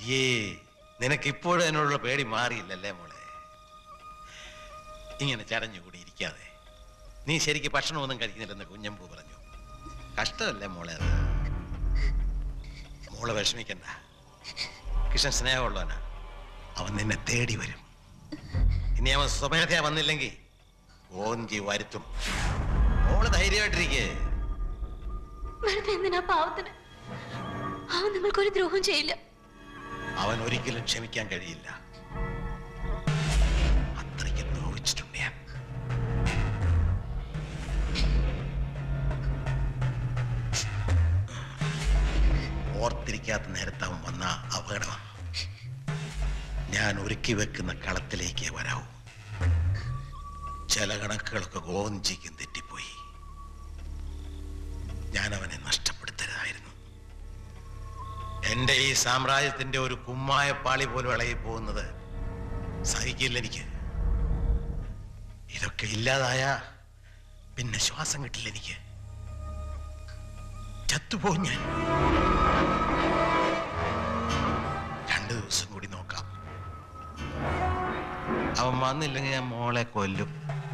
അയ്യേ നിനക്ക് ഇപ്പോഴും എന്നോടുള്ള പേടി മാറിയില്ലല്ലേ മോളെ ഇങ്ങനെ ചടഞ്ഞുകൂടി ഇരിക്കാതെ നീ ശരിക്ക് ഭക്ഷണമൊന്നും കഴിക്കുന്നില്ലെന്ന് കുഞ്ഞമ്പൂ പറഞ്ഞു കഷ്ടമല്ലേ മോളെ അത് മോളെ വിഷമിക്കണ്ട കൃഷ്ണൻ സ്നേഹമുള്ളവനാ അവൻ നിന്നെ തേടി വരും ഇനി അവൻ സ്വമേധയാ വന്നില്ലെങ്കിൽ ഓഞ്ചി വരുത്തും മോള് ധൈര്യമായിട്ടിരിക്കേ വെറുതെ എന്തിനാ പാവത്തിന് അവൻ നിങ്ങൾക്കൊരു ദ്രോഹം ചെയ്യില്ല അവൻ ഒരിക്കലും ക്ഷമിക്കാൻ കഴിയില്ല അത്രയ്ക്ക് നോവിച്ചിട്ടുണ്ട് ഞാൻ ഓർത്തിരിക്കാത്ത നേരത്ത് അവൻ വന്ന അപകടമാണ് ഞാൻ ഒരുക്കി വെക്കുന്ന കളത്തിലേക്ക് വരാവൂ ചില കണക്കുകളൊക്കെ ഗോഞ്ചിക്കും തെറ്റിപ്പോയി ഞാൻ അവനെ നഷ്ടപ്പെടുത്തരുതായിരുന്നു എന്റെ ഈ സാമ്രാജ്യത്തിന്റെ ഒരു കുമ്മായ പാളി പോലും ഇളകി പോകുന്നത് സഹിക്കില്ല എനിക്ക് ഇതൊക്കെ ഇല്ലാതായ പിന്നെ ശ്വാസം കിട്ടില്ല എനിക്ക് ചത്തുപോകും ഞാൻ രണ്ടു ദിവസം കൂടി നോക്കാം അവൻ വന്നില്ലെങ്കിൽ ഞാൻ മോളെ കൊല്ലും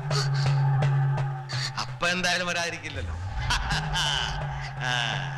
അപ്പൊ എന്തായാലും വരാതിരിക്കില്ലല്ലോ ആ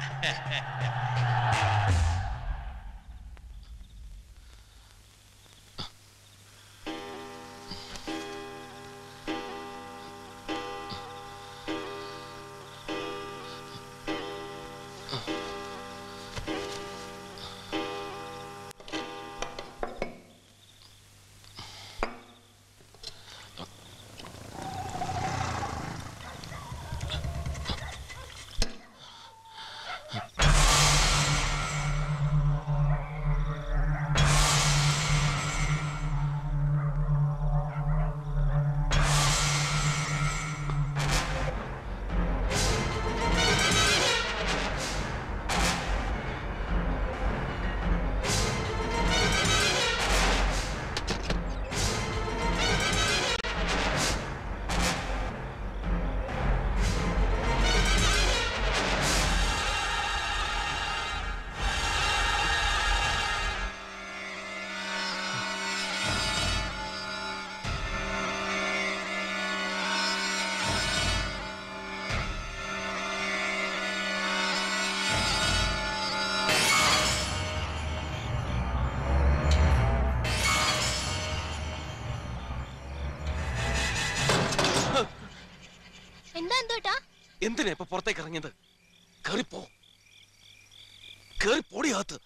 എന്താ എന്തോട്ടാ എന്തിനാ ഇപ്പൊ പുറത്തേക്ക് ഇറങ്ങിയത് കേറിപ്പോ കേറി പോടി അകത്ത്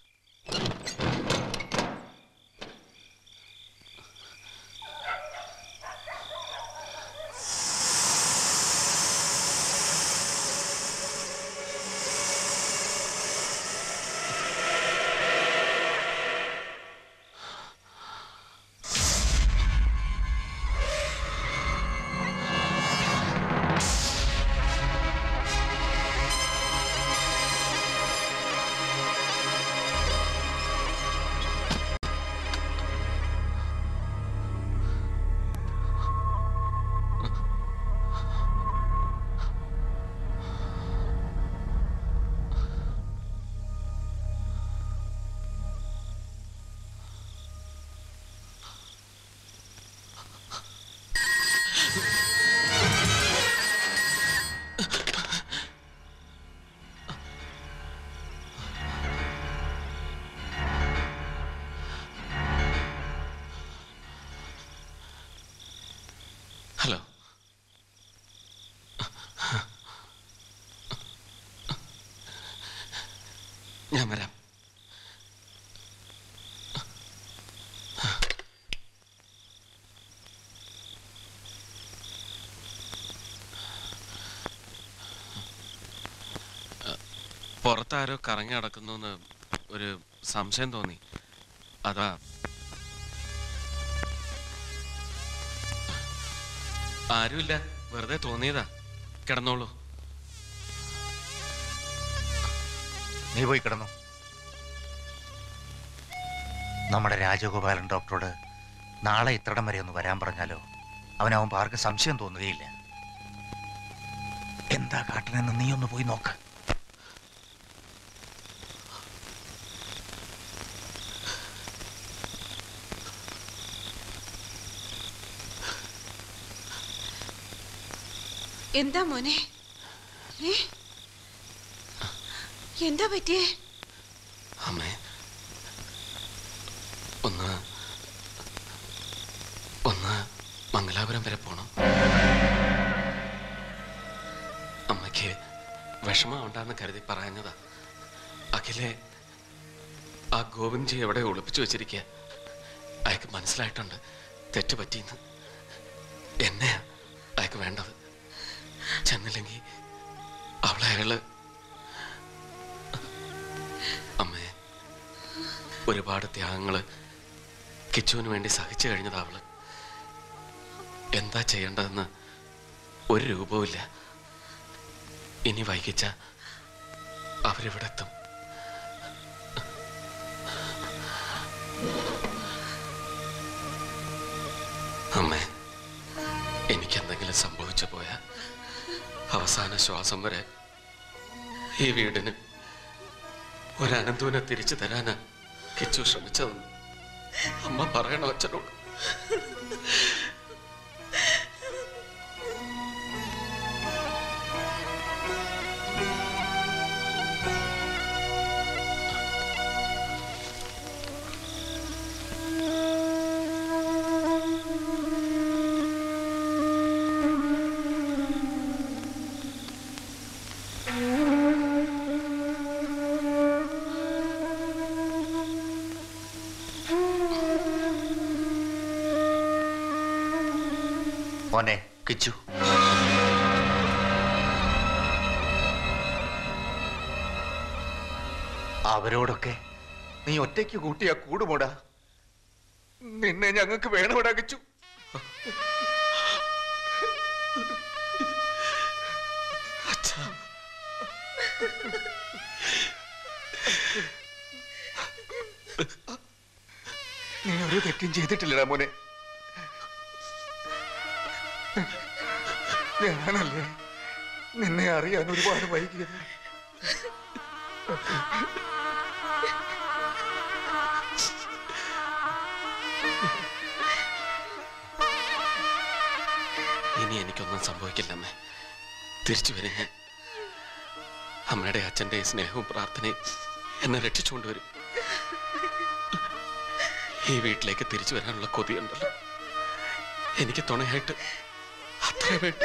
ഹലോ ഞാൻ വരാം പുറത്താരോ കറങ്ങി നടക്കുന്നു എന്ന് ഒരു സംശയം തോന്നി അതാ ആരുമില്ല വെറുതെ തോന്നിയതാ കിടന്നോളൂ നീ പോയി കിടന്നു നമ്മുടെ രാജഗോപാലൻ ഡോക്ടറോട് നാളെ ഇത്രടം വരെ ഒന്ന് വരാൻ പറഞ്ഞാലോ അവനാവുമ്പോൾ ആർക്കും സംശയം തോന്നുകയില്ല എന്താ കാട്ടണെന്ന് നീ ഒന്ന് പോയി നോക്ക് എന്താ മോനെ ഏ? എന്താ പറ്റിയേ അമ്മേ ഒന്ന് ഒന്ന് മംഗലാപുരം വരെ പോണം അമ്മയ്ക്ക് വിഷമം ഉണ്ടാന്ന് കരുതി പറഞ്ഞതാ അഖിലെ ആ ഗോവിന്ദ്ജി എവിടെ ഒളിപ്പിച്ചു വെച്ചിരിക്കുക അയാൾക്ക് മനസ്സിലായിട്ടുണ്ട് തെറ്റ് പറ്റിയെന്ന് എന്നെയാ അയാൾക്ക് വേണ്ടത് ചെന്നില്ലെങ്കിൽ അവളെ അയാള് അമ്മേ ഒരുപാട് ത്യാഗങ്ങള് കിച്ചുവിന് വേണ്ടി സഹിച്ചു കഴിഞ്ഞതാ അവള് എന്താ ചെയ്യേണ്ടതെന്ന് ഒരു രൂപവുമില്ല ഇനി വൈകിച്ച അവരിവിടെ എത്തും അമ്മേ എനിക്കെന്തെങ്കിലും സംഭവിച്ചു പോയാ അവസാന ശ്വാസം വരെ ഈ വീടിന് ഒരനന്തുവിനെ തിരിച്ചു തരാനാ കിച്ചു ശ്രമിച്ചതെന്ന് അമ്മ പറയണോ അച്ഛനോട് മോനെ കിച്ചു അവരോടൊക്കെ നീ ഒറ്റയ്ക്ക് കൂട്ടിയാ കൂടുമോടാ നിന്നെ ഞങ്ങൾക്ക് വേണമോടാ കിച്ചു അച്ഛാ നീ ഒരു തെറ്റും ചെയ്തിട്ടില്ലടാ മോനെ ഞാനല്ലേ നിന്നെ അറിയാൻ ഒരുപാട് വൈകിയത് ഇനി എനിക്കൊന്നും സംഭവിക്കില്ലമ്മേ തിരിച്ചു വരും ഞാൻ അമ്മയുടെ അച്ഛൻ്റെ സ്നേഹവും പ്രാർത്ഥനയും എന്നെ രക്ഷിച്ചുകൊണ്ടുവരും ഈ വീട്ടിലേക്ക് തിരിച്ചു വരാനുള്ള കൊതിയുണ്ടല്ലോ എനിക്ക് തുണയായിട്ട് അത്രേ വേണ്ട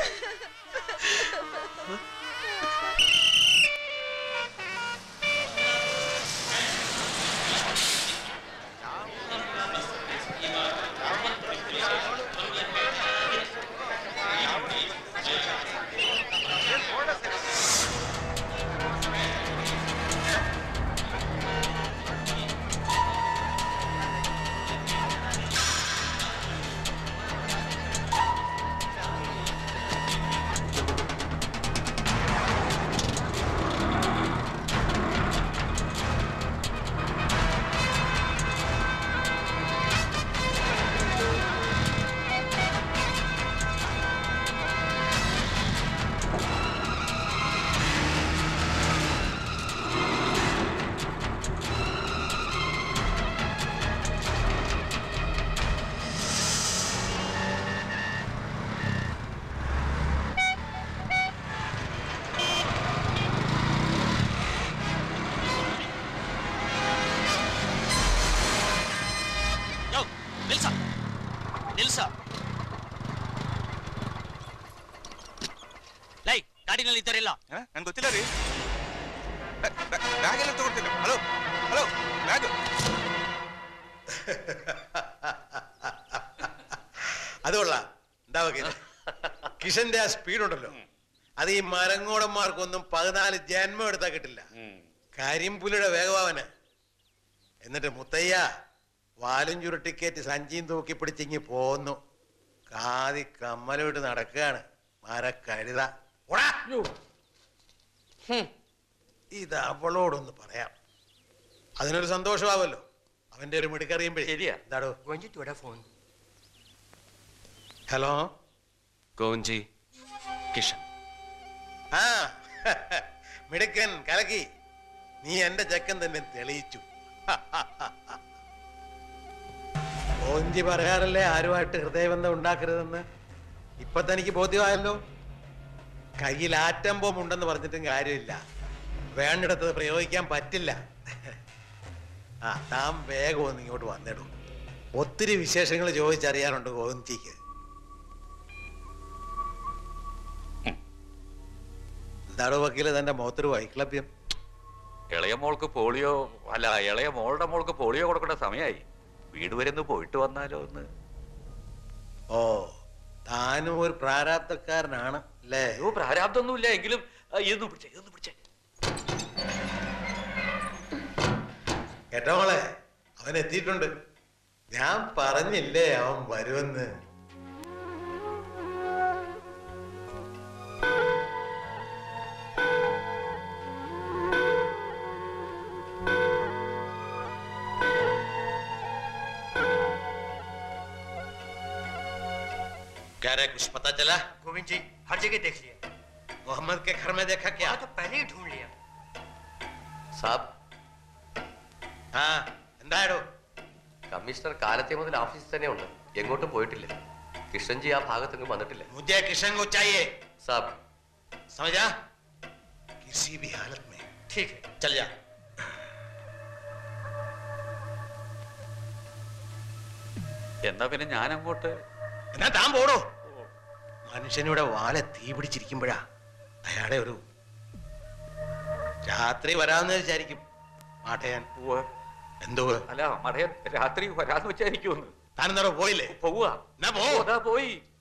ನಿಲ್ಸ ನಿಲ್ಸ ಲೈ ಗಾಡಿನಲ್ಲಿ ಇದ್ದಾರಿಲ್ಲ ನಂಗೆ ಗೊತ್ತಿಲ್ಲ ರೀ ಬ್ಯಾಗ್ ಎಲ್ಲ ತಗೊಳ್ತೀನಿ ಹಲೋ ಹಲೋ ಬ್ಯಾಗ್ അത് കൊള്ളാം എന്താ വക്കീലെ കിഷന്റെ ആ സ്പീഡ് ഉണ്ടല്ലോ അത് ഈ മരങ്ങോടന്മാർക്കൊന്നും പതിനാല് ജന്മം എടുത്താൽ കിട്ടില്ല കരിമ്പുലിയുടെ വേഗവാവന് എന്നിട്ട് മുത്തയ്യ വാലും ചുരുട്ടിക്കേറ്റ് സഞ്ചിയും തൂക്കി പിടിച്ചിങ്ങി പോന്നു കാതി കമ്മലോട്ട് നടക്കുകയാണ് മരക്കഴുത ഓടാ. ഇത് അവളോടൊന്ന് പറയാം അതിനൊരു സന്തോഷമാവല്ലോ അവന്റെ ഒരു മിടുക്കറിയുമ്പോഴേ ശരിയാ. എന്താടോ ಗೊಂಜಿಟ್ಟು ಫೋನ್ ഹലോ ഗോവിൻജി കിഷൻ ആ മിടുക്കൻ കലക്കി നീ എന്റെ ചെക്കൻ തന്നെ തെളിയിച്ചു ഓഞ്ചി പറയാറല്ലേ ആരുമായിട്ട് ഹൃദയബന്ധം ഉണ്ടാക്കരുതെന്ന് ഇപ്പൊ തനിക്ക് ബോധ്യമായല്ലോ കയ്യിൽ ആറ്റം ബോംബ് ഉണ്ടെന്ന് പറഞ്ഞിട്ടും കാര്യമില്ല വേണ്ടിടത്തത് പ്രയോഗിക്കാൻ പറ്റില്ല ആ താൻ വേഗം ഒന്ന് ഇങ്ങോട്ട് വന്നിടും ഒത്തിരി വിശേഷങ്ങൾ ചോദിച്ചറിയാനുണ്ട് ഗോവിന്ദിക്ക് എന്താടോ വക്കീല് തന്റെ മുഖത്തൊരു വൈക്ലഭ്യം ഇളയ മോൾക്ക് പോളിയോ അല്ല ഇളയ മോളുടെ മോൾക്ക് പോളിയോ കൊടുക്കേണ്ട സമയമായി വീട് വരെ ഒന്ന് പോയിട്ട് വന്നാലോ ഒന്ന് ഓ താനും ഒരു പ്രാരാബ്ധക്കാരനാണ് അല്ലേ അയ്യോ പ്രാരാബ്ദമൊന്നുമില്ല എങ്കിലും ആ, ഇതൊന്ന് പിടിച്ചേ ഇതൊന്ന് പിടിച്ചേ കേട്ടോ മോളെ അവൻ എത്തിയിട്ടുണ്ട് ഞാൻ പറഞ്ഞില്ലേ അവൻ വരുമെന്ന് क्या रे कुछ पता चला गोविंद जी हर जगह देख लिया मोहम्मद के घर में देखा क्या तो पहले ही ढूंढ लिया സാബ് ആ എന്തായാലോ കമ്മീഷണർ കാലത്തെ മുതൽ ഓഫീസിൽ തന്നെ ഉണ്ട് എങ്ങോട്ടും പോയിട്ടില്ല കിഷൻജി ആ ഭാഗത്തെങ്ങും വന്നിട്ടില്ല मुझे किशन को चाहिए സാബ് समझा किसी भी हालत में ठीक है चल जा എന്നാ പിന്നെ ഞാൻ അങ്ങോട്ട് എന്നാ താൻ പോടോ മനുഷ്യനിവിടെ വാല തീ പിടിച്ചിരിക്കുമ്പോഴാ അയാളെ ഒരു രാത്രി വരാമെന്ന് വിചാരിക്കും മാട്ടയാൻ ഉവ്വ്. എന്തോ അല്ല മടയൻ രാത്രി വരാന്ന് വെച്ചായിരിക്കുമെന്ന് താനെന്താടോ പോയില്ലേ പോവുക എന്നാ പോ അതാ പോയി